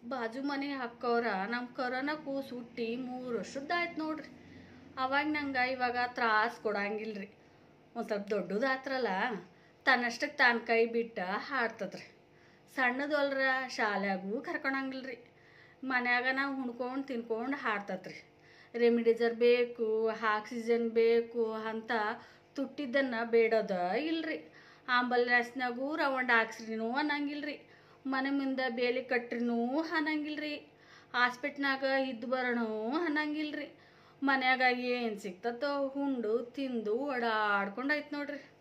ಬಾಜು ಮನೆ ಹಾಕೋರ ನಮ್ಮ ಕರೋನಾ ಕೂಸು ಹುಟ್ಟಿ ಮೂರು ವರ್ಷದ್ದಾಯ್ತು ನೋಡ್ರಿ ಅವಾಗ ನಂಗೆ ಇವಾಗ ತ್ರಾಸ ಕೊಡಂಗಿಲ್ರಿ ಒಂದು ಸ್ವಲ್ಪ ದೊಡ್ಡದಾತ್ರಲ್ಲ ತನ್ನಷ್ಟಕ್ಕೆ ತಾನು ಕೈ ಬಿಟ್ಟ ಹಾಡ್ತದ್ರಿ ಸಣ್ಣದು ಅಲ್ರ ಶಾಲ್ಯಾಗೂ ಕರ್ಕೊಳಂಗಿಲ್ರಿ ಮನ್ಯಾಗ ನಾವು ಹುಣ್ಕೊಂಡು ತಿನ್ಕೊಂಡು ಹಾಡ್ತತ್ರಿ ರೆಮಿಡಿಜರ್ ಬೇಕು ಆಕ್ಸಿಜನ್ ಬೇಕು ಅಂತ ತುಟ್ಟಿದ್ದನ್ನು ಬೇಡೋದ ಇಲ್ರಿ ಆಂಬುಲೆನ್ಸ್ನಾಗೂ ರೌಂಡ್ ಹಾಕ್ಸ್ರಿನೂ ಅನ್ನಂಗಿಲ್ರಿ ಮನೆ ಮುಂದೆ ಬೇಲಿ ಕಟ್ರಿನೂ ಅನ್ನಂಗಿಲ್ರಿ ಹಾಸ್ಪಿಟ್ನಾಗ ಇದ್ದು ಬರೋಣೂ ಅನ್ನಂಗಿಲ್ರಿ ಮನ್ಯಾಗ ಏನು ಸಿಗ್ತತೋ ಹುಂಡು ತಿಂದು ಓಡಾಡ್ಕೊಂಡು ಆಯ್ತು ನೋಡ್ರಿ